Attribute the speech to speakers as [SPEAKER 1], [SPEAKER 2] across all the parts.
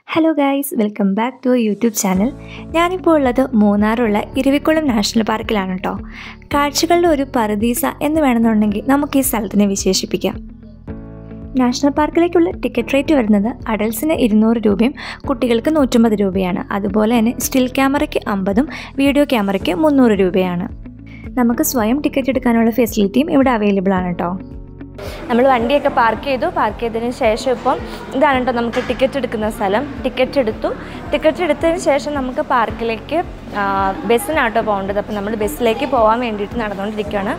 [SPEAKER 1] Hello guys welcome back to YouTube channel ഞാനിപ്പോൾ ഉള്ളത് മൂന്നാറുള്ള Eravikulam national പാർക്കിലാണ് കേട്ടോ കാഴ്ചകളുടെ ഒരു പറുദീസ എന്ന് വേണമെന്നുണ്ടെങ്കിൽ നമുക്ക് ഈ സ്ഥലത്തിനെ വിശേഷിപ്പിക്കാം നാഷണൽ പാർക്കിലേക്കുള്ള ടിക്കറ്റ് റേറ്റ് വരുന്നത് അഡൽസിന് ഇരുന്നൂറ് രൂപയും കുട്ടികൾക്ക് നൂറ്റമ്പത് രൂപയാണ് അതുപോലെ തന്നെ സ്റ്റിൽ ക്യാമറയ്ക്ക് അമ്പതും വീഡിയോ ക്യാമറയ്ക്ക് മുന്നൂറ് രൂപയാണ് നമുക്ക് സ്വയം ടിക്കറ്റ് എടുക്കാനുള്ള ഫെസിലിറ്റിയും ഇവിടെ അവൈലബിൾ ആണ് കേട്ടോ
[SPEAKER 2] നമ്മൾ വണ്ടിയൊക്കെ പാർക്ക് ചെയ്തു പാർക്ക് ചെയ്തതിന് ശേഷം ഇപ്പം ഇതാണ് കേട്ടോ നമുക്ക് ടിക്കറ്റ് എടുക്കുന്ന സ്ഥലം ടിക്കറ്റ് എടുത്തു ടിക്കറ്റ് എടുത്തതിന് ശേഷം നമുക്ക് പാർക്കിലേക്ക് ആ, ബസ്സിനാട്ടോ പോകേണ്ടത് അപ്പം നമ്മൾ ബസ്സിലേക്ക് പോകാൻ വേണ്ടിയിട്ട് നടന്നുകൊണ്ടിരിക്കുകയാണ്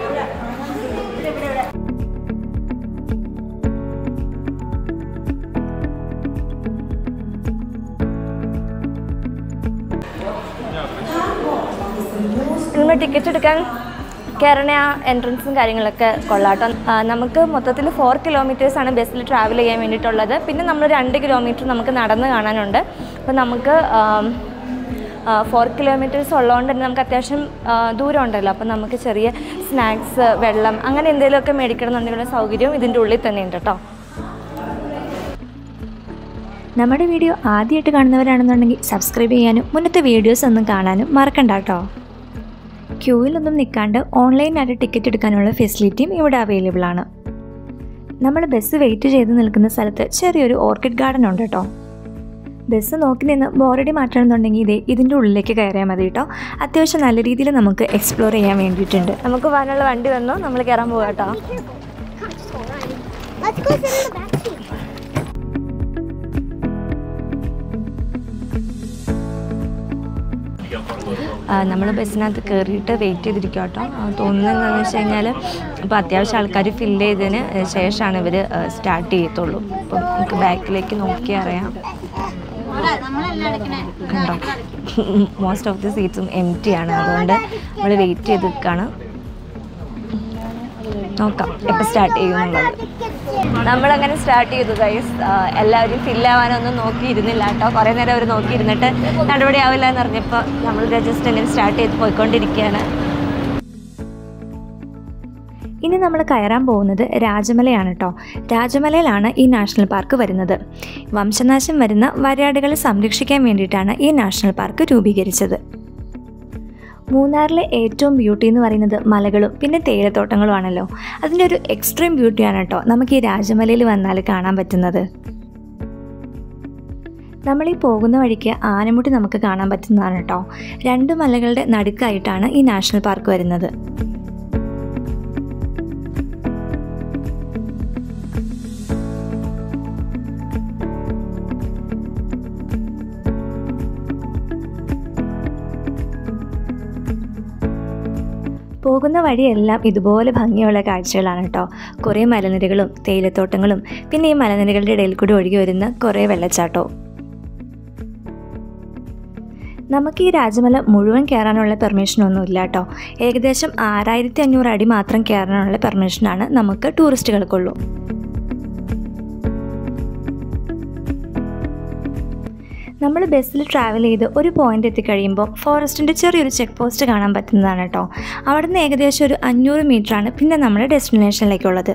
[SPEAKER 2] നമ്മൾ ടിക്കറ്റ് എടുക്കാൻ കയറണ ആ എൻട്രൻസും കാര്യങ്ങളൊക്കെ കൊള്ളാട്ടോ ആ, നമുക്ക് മൊത്തത്തിൽ ഫോർ കിലോമീറ്റേഴ്സ് ആണ് ബസ്സിൽ ട്രാവൽ ചെയ്യാൻ വേണ്ടിയിട്ടുള്ളത് പിന്നെ നമ്മൾ രണ്ട് കിലോമീറ്റർ നമുക്ക് നടന്ന് കാണാനുണ്ട് അപ്പോൾ നമുക്ക് ഫോർ കിലോമീറ്റേഴ്സ് ഉള്ളതുകൊണ്ട് തന്നെ നമുക്ക് അത്യാവശ്യം ആ, ദൂരം ഉണ്ടല്ലോ അപ്പോൾ നമുക്ക് ചെറിയ സ്നാക്സ് വെള്ളം അങ്ങനെ എന്തെങ്കിലുമൊക്കെ മേടിക്കണം എന്നുണ്ടെങ്കിലുള്ള സൗകര്യവും ഇതിൻ്റെ ഉള്ളിൽ തന്നെ ഉണ്ട് കേട്ടോ
[SPEAKER 1] നമ്മുടെ വീഡിയോ ആദ്യമായിട്ട് കാണുന്നവരാണെന്നുണ്ടെങ്കിൽ സബ്സ്ക്രൈബ് ചെയ്യാനും മുന്നത്തെ വീഡിയോസ് ഒന്നും കാണാനും മറക്കണ്ട കേട്ടോ ക്യൂവിലൊന്നും നിൽക്കാണ്ട് ഓൺലൈനായിട്ട് ടിക്കറ്റ് എടുക്കാനുള്ള ഫെസിലിറ്റിയും ഇവിടെ അവൈലബിൾ ആണ് നമ്മൾ ബസ് വെയിറ്റ് ചെയ്ത് നിൽക്കുന്ന സ്ഥലത്ത് ചെറിയൊരു ഓർക്കിഡ് ഗാർഡൻ ഉണ്ട് കേട്ടോ ബസ് നോക്കി നിന്ന് ബോറടി മാറ്റണമെന്നുണ്ടെങ്കിൽ ഇതേ ഇതിൻ്റെ ഉള്ളിലേക്ക് കയറിയാൽ മതി കേട്ടോ അത്യാവശ്യം നല്ല രീതിയിൽ നമുക്ക് എക്സ്പ്ലോർ ചെയ്യാൻ വേണ്ടിയിട്ടുണ്ട്
[SPEAKER 2] നമുക്ക് പോകാനുള്ള വണ്ടി വന്നു നമ്മൾ കയറാൻ പോകാം കേട്ടോ
[SPEAKER 3] Let's go sit in the back seat.
[SPEAKER 2] നമ്മൾ ബസ്സിനകത്ത് കയറിയിട്ട് വെയിറ്റ് ചെയ്തിരിക്കുക കേട്ടോ ആ, തോന്നുന്നത് എന്താണെന്ന് വെച്ച് കഴിഞ്ഞാൽ ഇപ്പോൾ അത്യാവശ്യം ആൾക്കാർ ഫില്ല് ചെയ്തതിന് ശേഷമാണ് ഇവർ സ്റ്റാർട്ട് ചെയ്യത്തുള്ളൂ അപ്പം നമുക്ക് ബാക്കിലേക്ക് നോക്കിയാൽ അറിയാം കണ്ടോ മോസ്റ്റ് ഓഫ് ദി സീറ്റ്സും എം ടി ആണ് അതുകൊണ്ട് നമ്മൾ വെയിറ്റ് ചെയ്ത് നിൽക്കുകയാണ് നോക്കാം എപ്പോൾ സ്റ്റാർട്ട് ചെയ്യുമെന്നുള്ളത് നമ്മളങ്ങനെ സ്റ്റാർട്ട് ചെയ്തു ഗൈസ് എല്ലാവരും ഫില്ലാവാനൊന്നും നോക്കിയിരുന്നില്ല കേട്ടോ കുറേ നേരം അവർ നോക്കിയിരുന്നിട്ട് നടപടി ആവില്ല എന്ന് പറഞ്ഞപ്പോൾ നമ്മൾ ജസ്റ്റ് അങ്ങനെ സ്റ്റാർട്ട് ചെയ്ത് പോയിക്കൊണ്ടിരിക്കുകയാണ്
[SPEAKER 1] ഇനി നമ്മൾ കയറാൻ പോകുന്നത് രാജമലയാണ് കേട്ടോ രാജമലയിലാണ് ഈ നാഷണൽ പാർക്ക് വരുന്നത് വംശനാശം വരുന്ന വരയാടുകളെ സംരക്ഷിക്കാൻ വേണ്ടിയിട്ടാണ് ഈ നാഷണൽ പാർക്ക് രൂപീകരിച്ചത് മൂന്നാറിലെ ഏറ്റവും ബ്യൂട്ടി എന്ന് പറയുന്നത് മലകളും പിന്നെ തേയിലത്തോട്ടങ്ങളും ആണല്ലോ അതിൻ്റെ ഒരു എക്സ്ട്രീം ബ്യൂട്ടിയാണ് കേട്ടോ നമുക്ക് ഈ രാജമലയിൽ വന്നാൽ കാണാൻ പറ്റുന്നത് നമ്മൾ ഈ പോകുന്ന വഴിക്ക് ആനമുട്ടി നമുക്ക് കാണാൻ പറ്റുന്നതാണ് കേട്ടോ രണ്ട് മലകളുടെ നടുക്കായിട്ടാണ് ഈ നാഷണൽ പാർക്ക് വരുന്നത് പോകുന്ന വഴിയെല്ലാം ഇതുപോലെ ഭംഗിയുള്ള കാഴ്ചകളാണ് കേട്ടോ കുറേ മലനിരകളും തേയിലത്തോട്ടങ്ങളും പിന്നെ ഈ മലനിരകളുടെ ഇടയിൽ കൂടി ഒഴുകി വരുന്ന കുറേ വെള്ളച്ചാട്ടവും നമുക്ക് ഈ രാജമല മുഴുവൻ കയറാനുള്ള പെർമിഷനൊന്നും ഇല്ല കേട്ടോ ഏകദേശം ആറായിരത്തി അഞ്ഞൂറ് അടി മാത്രം കയറാനുള്ള പെർമിഷനാണ് നമുക്ക് ടൂറിസ്റ്റുകൾക്കുള്ളൂ നമ്മൾ ബസ്സിൽ ട്രാവൽ ചെയ്ത് ഒരു പോയിന്റ് എത്തിക്കഴിയുമ്പോൾ ഫോറസ്റ്റിൻ്റെ ചെറിയൊരു ചെക്ക് പോസ്റ്റ് കാണാൻ പറ്റുന്നതാണ് കേട്ടോ അവിടെ നിന്ന് ഏകദേശം ഒരു അഞ്ഞൂറ് മീറ്ററാണ് പിന്നെ നമ്മുടെ ഡെസ്റ്റിനേഷനിലേക്കുള്ളത്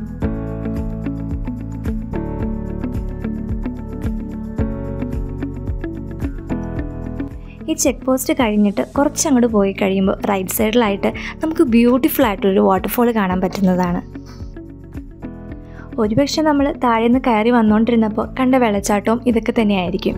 [SPEAKER 1] ഈ ചെക്ക് പോസ്റ്റ് കഴിഞ്ഞിട്ട് കുറച്ചങ്ങോട്ട് പോയി കഴിയുമ്പോൾ റൈറ്റ് സൈഡിലായിട്ട് നമുക്ക് ബ്യൂട്ടിഫുൾ ആയിട്ടൊരു വാട്ടർഫോൾ കാണാൻ പറ്റുന്നതാണ് ഒരുപക്ഷെ നമ്മൾ താഴെ നിന്ന് കയറി വന്നുകൊണ്ടിരുന്നപ്പോൾ കണ്ട വെള്ളച്ചാട്ടവും ഇതൊക്കെ തന്നെയായിരിക്കും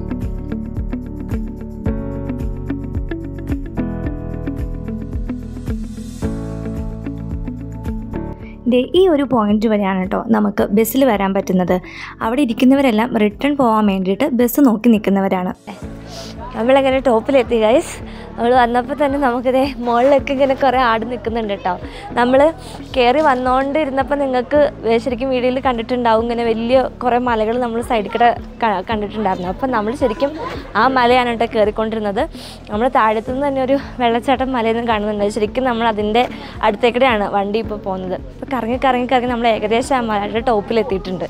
[SPEAKER 1] ദേ ഈ ഒരു പോയിന്റ് വരെയാണ് കേട്ടോ നമുക്ക് ബസ്സിൽ വരാൻ പറ്റുന്നത് അവിടെ ഇരിക്കുന്നവരെല്ലാം റിട്ടേൺ പോകാൻ വേണ്ടിയിട്ട് ബസ് നോക്കി നിൽക്കുന്നവരാണ്
[SPEAKER 2] നമ്മളങ്ങനെ ടോപ്പിലെത്തി ഗൈസ് നമ്മൾ വന്നപ്പോൾ തന്നെ നമുക്കിതേ മുകളിലൊക്കെ ഇങ്ങനെ കുറേ ആട് നിൽക്കുന്നുണ്ട് കേട്ടോ നമ്മൾ കയറി വന്നുകൊണ്ടിരുന്നപ്പോൾ നിങ്ങൾക്ക് ശരിക്കും വീഡിയോയിൽ കണ്ടിട്ടുണ്ടാവും ഇങ്ങനെ വലിയ കുറേ മലകൾ നമ്മൾ സൈഡിൽ കൂടെ ക- കണ്ടിട്ടുണ്ടായിരുന്നു അപ്പം നമ്മൾ ശരിക്കും ആ മലയാണ് കേട്ടോ കയറിക്കൊണ്ടിരുന്നത് നമ്മൾ താഴത്തു നിന്ന് തന്നെ ഒരു വെള്ളച്ചാട്ടം മലയൊന്നും കാണുന്നുണ്ട് ശരിക്കും നമ്മൾ അതിൻ്റെ അടുത്തേക്കൂടെയാണ് വണ്ടി ഇപ്പോൾ പോകുന്നത് അപ്പോൾ കറങ്ങി കറങ്ങി കറങ്ങി നമ്മൾ ഏകദേശം ആ മലയുടെ ടോപ്പിലെത്തിയിട്ടുണ്ട്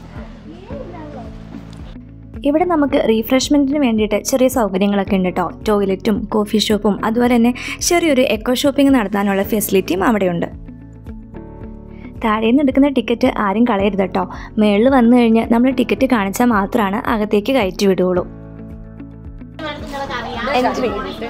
[SPEAKER 1] ഇവിടെ നമുക്ക് റീഫ്രഷ്മെൻറ്റിന് വേണ്ടിയിട്ട് ചെറിയ സൗകര്യങ്ങളൊക്കെ ഉണ്ട് കേട്ടോ ടോയ്ലറ്റും കോഫി ഷോപ്പും അതുപോലെ തന്നെ ചെറിയൊരു എക്കോ ഷോപ്പിംഗ് നടത്താനുള്ള ഫെസിലിറ്റിയും അവിടെയുണ്ട് താഴെ നിന്ന് എടുക്കുന്ന ടിക്കറ്റ് ആരും കളയരുത് കേട്ടോ മേളിൽ വന്നു കഴിഞ്ഞാൽ നമ്മൾ ടിക്കറ്റ് കാണിച്ചാൽ മാത്രമാണ് അകത്തേക്ക് കയറ്റി വിടുകയുള്ളൂ
[SPEAKER 2] എൻട്രി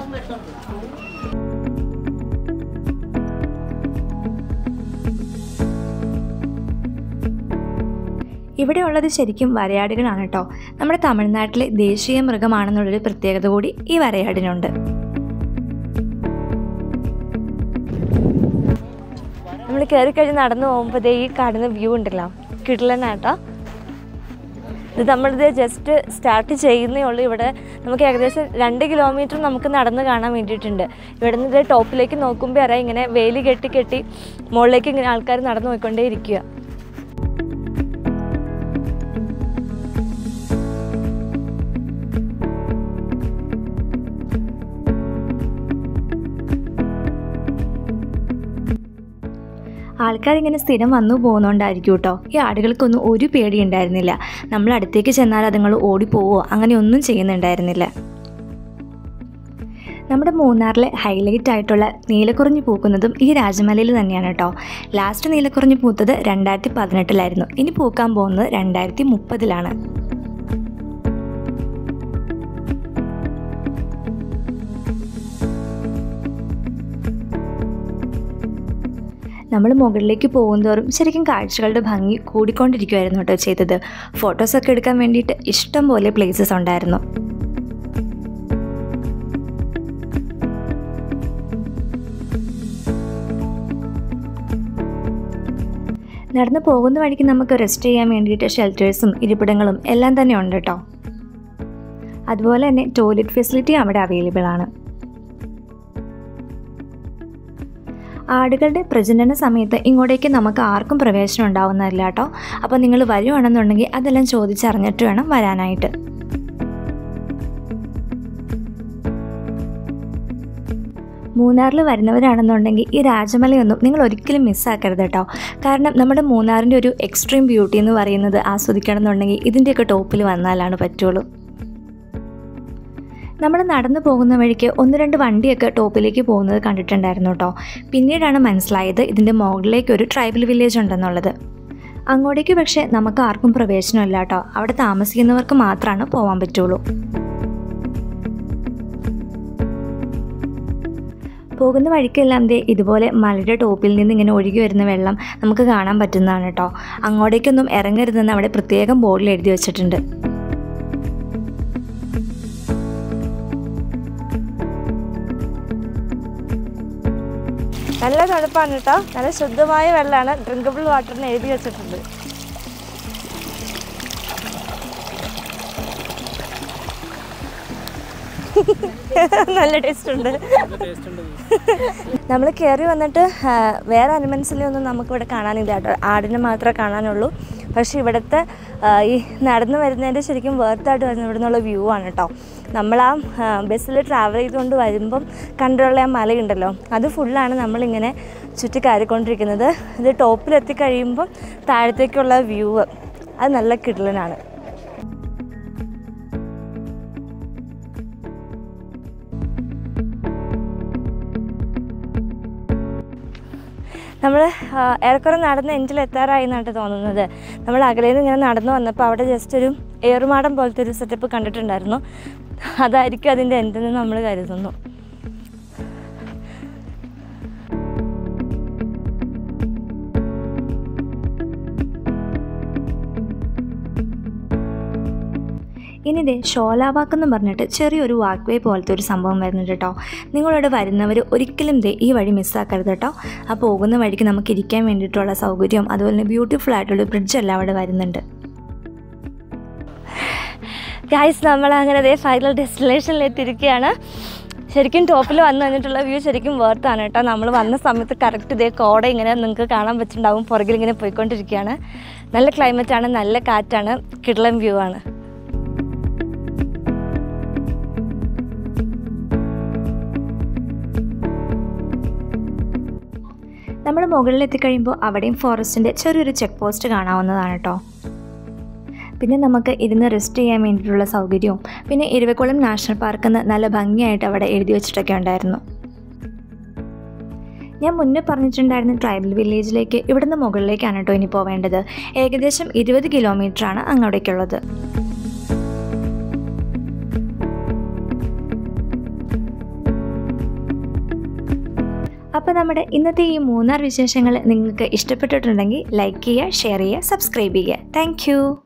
[SPEAKER 1] ഇവിടെ ഉള്ളത് ശരിക്കും വരയാടുകളാണ് കേട്ടോ നമ്മുടെ തമിഴ്നാട്ടിലെ ദേശീയ മൃഗമാണെന്നുള്ളൊരു പ്രത്യേകത കൂടി ഈ വരയാടിനുണ്ട്
[SPEAKER 2] നമ്മൾ കയറി കഴിഞ്ഞ് നടന്നു പോകുമ്പോൾ ദേ ഈ കാണുന്ന വ്യൂ ഉണ്ടല്ലോ കിടലനാട്ടോ ഇത് നമ്മളിത് ജസ്റ്റ് സ്റ്റാർട്ട് ചെയ്യുന്നേ ഉള്ളൂ ഇവിടെ നമുക്ക് ഏകദേശം രണ്ട് കിലോമീറ്റർ നമുക്ക് നടന്ന് കാണാൻ വേണ്ടിയിട്ടുണ്ട് ഇവിടെ നിന്ന് ഇത് ടോപ്പിലേക്ക് നോക്കുമ്പോൾ അറിയാം ഇങ്ങനെ വേലി കെട്ടി കെട്ടി മുകളിലേക്ക് ഇങ്ങനെ ആൾക്കാർ നടന്നു പോയിക്കൊണ്ടേ ഇരിക്കുക
[SPEAKER 1] ആൾക്കാരിങ്ങനെ സ്ഥിരം വന്നു പോകുന്നതുകൊണ്ടായിരിക്കും കേട്ടോ ഈ ആടുകൾക്കൊന്നും ഒരു പേടി ഉണ്ടായിരുന്നില്ല നമ്മൾ അടുത്തേക്ക് ചെന്നാൽ അതുങ്ങൾ ഓടിപ്പോവോ അങ്ങനെ ഒന്നും ചെയ്യുന്നുണ്ടായിരുന്നില്ല നമ്മുടെ മൂന്നാറിലെ ഹൈലൈറ്റ് ആയിട്ടുള്ള നീലക്കുറിഞ്ഞി പൂക്കുന്നതും ഈ രാജമലയിൽ തന്നെയാണ് കേട്ടോ ലാസ്റ്റ് നീലക്കുറിഞ്ഞി പൂത്തത് രണ്ടായിരത്തി പതിനെട്ടിലായിരുന്നു ഇനി പൂക്കാൻ പോകുന്നത് രണ്ടായിരത്തി മുപ്പതിലാണ് നമ്മൾ മുകളിലേക്ക് പോകുന്തോറും ശരിക്കും കാഴ്ചകളുടെ ഭംഗി കൂടിക്കൊണ്ടിരിക്കുമായിരുന്നു കേട്ടോ ചെയ്തത് ഫോട്ടോസൊക്കെ എടുക്കാൻ വേണ്ടിയിട്ട് ഇഷ്ടം പോലെ പ്ലേസസ് ഉണ്ടായിരുന്നു നടന്നു പോകുന്ന വഴിക്ക് നമുക്ക് റെസ്റ്റ് ചെയ്യാൻ വേണ്ടിയിട്ട് ഷെൽറ്റേഴ്സും ഇരിപ്പിടങ്ങളും എല്ലാം തന്നെ ഉണ്ട് കേട്ടോ അതുപോലെ തന്നെ ടോയ്ലറ്റ് ഫെസിലിറ്റി അവിടെ അവൈലബിൾ ആണ് ആടുകളുടെ പ്രജനന സമയത്ത് ഇങ്ങോട്ടേക്ക് നമുക്ക് ആർക്കും പ്രവേശനം ഉണ്ടാവുന്നതല്ല കേട്ടോ അപ്പോൾ നിങ്ങൾ വരുവാണെന്നുണ്ടെങ്കിൽ അതെല്ലാം ചോദിച്ചറിഞ്ഞിട്ട് വേണം വരാനായിട്ട് മൂന്നാറിൽ വരുന്നവരാണെന്നുണ്ടെങ്കിൽ ഈ രാജമലയൊന്നും നിങ്ങൾ ഒരിക്കലും മിസ്സാക്കരുത് കേട്ടോ കാരണം നമ്മുടെ മൂന്നാറിൻ്റെ ഒരു എക്സ്ട്രീം ബ്യൂട്ടി എന്ന് പറയുന്നത് ആസ്വദിക്കണം എന്നുണ്ടെങ്കിൽ ഇതിൻ്റെയൊക്കെ ടോപ്പിൽ വന്നാലാണ് പറ്റുള്ളൂ നമ്മൾ നടന്നു പോകുന്ന വഴിക്ക് ഒന്ന് രണ്ട് വണ്ടിയൊക്കെ ടോപ്പിലേക്ക് പോകുന്നത് കണ്ടിട്ടുണ്ടായിരുന്നു കേട്ടോ പിന്നീടാണ് മനസ്സിലായത് ഇതിൻ്റെ മുകളിലേക്ക് ഒരു ട്രൈബൽ വില്ലേജ് ഉണ്ടെന്നുള്ളത് അങ്ങോട്ടേക്ക് പക്ഷേ നമുക്ക് ആർക്കും പ്രവേശനമില്ല കേട്ടോ അവിടെ താമസിക്കുന്നവർക്ക് മാത്രമാണ് പോകാൻ പറ്റുള്ളൂ പോകുന്ന വഴിക്കെല്ലാം ദേ ഇതുപോലെ മലയുടെ ടോപ്പിൽ നിന്ന് ഇങ്ങനെ ഒഴുകി വരുന്ന വെള്ളം നമുക്ക് കാണാൻ പറ്റുന്നതാണ് കേട്ടോ അങ്ങോട്ടേക്കൊന്നും ഇറങ്ങരുതെന്ന് അവിടെ പ്രത്യേകം ബോർഡിൽ എഴുതി വെച്ചിട്ടുണ്ട്
[SPEAKER 2] നല്ല തണുപ്പാണ് കേട്ടോ നല്ല ശുദ്ധമായ വെള്ളമാണ് ഡ്രിങ്കബിൾ വാട്ടറിന് എഴുതി വെച്ചിട്ടുണ്ട് നല്ല ടേസ്റ്റ് ഉണ്ട് നമ്മൾ കയറി വന്നിട്ട് ആ, വേറെ അനിമൽസിനെ ഒന്നും നമുക്കിവിടെ കാണാനില്ല കേട്ടോ ആടിനെ മാത്രമേ കാണാനുള്ളൂ പക്ഷേ ഇവിടുത്തെ ആ, ഈ നടന്നു വരുന്നതിൻ്റെ ശരിക്കും വേർത്തായിട്ട് വരുന്ന ഇവിടെ നിന്നുള്ള വ്യൂ ആണ് കേട്ടോ നമ്മൾ ആ ബസ്സിൽ ട്രാവൽ ചെയ്തുകൊണ്ട് വരുമ്പം കണ്ടുള്ള ആ മലയുണ്ടല്ലോ അത് ഫുള്ളാണ് നമ്മളിങ്ങനെ ചുറ്റി കയറിക്കൊണ്ടിരിക്കുന്നത് ഇത് ടോപ്പിലെത്തി കഴിയുമ്പം താഴത്തേക്കുള്ള വ്യൂ അത് നല്ല കിടലനാണ് നമ്മൾ ഏറെക്കുറെ നടന്ന് എൻഡിൽ എത്താറായി എന്നാണ് തോന്നുന്നത് നമ്മൾ അകലെ നിന്ന് ഇങ്ങനെ നടന്നു വന്നപ്പോൾ അവിടെ ജസ്റ്റ് ഒരു ഏറുമാടം പോലത്തെ ഒരു സെറ്റപ്പ് കണ്ടിട്ടുണ്ടായിരുന്നു അതായിരിക്കും അതിൻ്റെ എൻഡെന്ന് നമ്മൾ കരുതുന്നു
[SPEAKER 1] ഇനി ഇതേ ഷോലാവാക്ക് എന്ന് പറഞ്ഞിട്ട് ചെറിയൊരു വാക്ക് വേ പോലത്തെ ഒരു സംഭവം വരുന്നുണ്ട് കേട്ടോ നിങ്ങളിവിടെ വരുന്നവർ ഒരിക്കലും ദേ ഈ വഴി മിസ്സാക്കരുത് കേട്ടോ ആ പോകുന്ന വഴിക്ക് നമുക്ക് ഇരിക്കാൻ വേണ്ടിയിട്ടുള്ള സൗകര്യവും അതുപോലെ തന്നെ ബ്യൂട്ടിഫുൾ ആയിട്ടുള്ള ബ്രിഡ്ജ് എല്ലാം അവിടെ വരുന്നുണ്ട്
[SPEAKER 2] ഗായ്സ് നമ്മൾ അങ്ങനെ അതേ ഫൈനൽ ഡെസ്റ്റിനേഷനിൽ എത്തിയിരിക്കുകയാണ് ശരിക്കും ടോപ്പിൽ വന്നു കഴിഞ്ഞിട്ടുള്ള വ്യൂ ശരിക്കും വേർത്താണ് കേട്ടോ നമ്മൾ വന്ന സമയത്ത് കറക്റ്റ് ഇതേ കോട ഇങ്ങനെ നിങ്ങൾക്ക് കാണാൻ പറ്റുന്നുണ്ടാവും പുറകിൽ ഇങ്ങനെ പോയിക്കൊണ്ടിരിക്കുകയാണ് നല്ല ക്ലൈമറ്റാണ് നല്ല കാറ്റാണ് കിടലൻ വ്യൂ ആണ്
[SPEAKER 1] നമ്മൾ മുകളിൽ എത്തിക്കഴിയുമ്പോൾ അവിടെയും ഫോറസ്റ്റിൻ്റെ ചെറിയൊരു ചെക്ക് പോസ്റ്റ് കാണാവുന്നതാണ് കേട്ടോ പിന്നെ നമുക്ക് ഇരുന്ന് റെസ്റ്റ് ചെയ്യാൻ വേണ്ടിയിട്ടുള്ള സൗകര്യവും പിന്നെ ഇരുവക്കുളം നാഷണൽ പാർക്ക് എന്ന് നല്ല ഭംഗിയായിട്ട് അവിടെ എഴുതി വെച്ചിട്ടൊക്കെ ഉണ്ടായിരുന്നു ഞാൻ മുന്നേ പറഞ്ഞിട്ടുണ്ടായിരുന്ന ട്രൈബൽ വില്ലേജിലേക്ക് ഇവിടുന്ന് മുകളിലേക്കാണ് കേട്ടോ ഇനി പോവേണ്ടത് ഏകദേശം ഇരുപത് കിലോമീറ്ററാണ് അങ്ങോട്ടേക്കുള്ളത് അപ്പോൾ നമ്മുടെ ഇന്നത്തെ ഈ മൂന്നാർ വിശേഷങ്ങൾ നിങ്ങൾക്ക് ഇഷ്ടപ്പെട്ടിട്ടുണ്ടെങ്കിൽ ലൈക്ക് ചെയ്യുക ഷെയർ ചെയ്യുക സബ്സ്ക്രൈബ് ചെയ്യുക താങ്ക്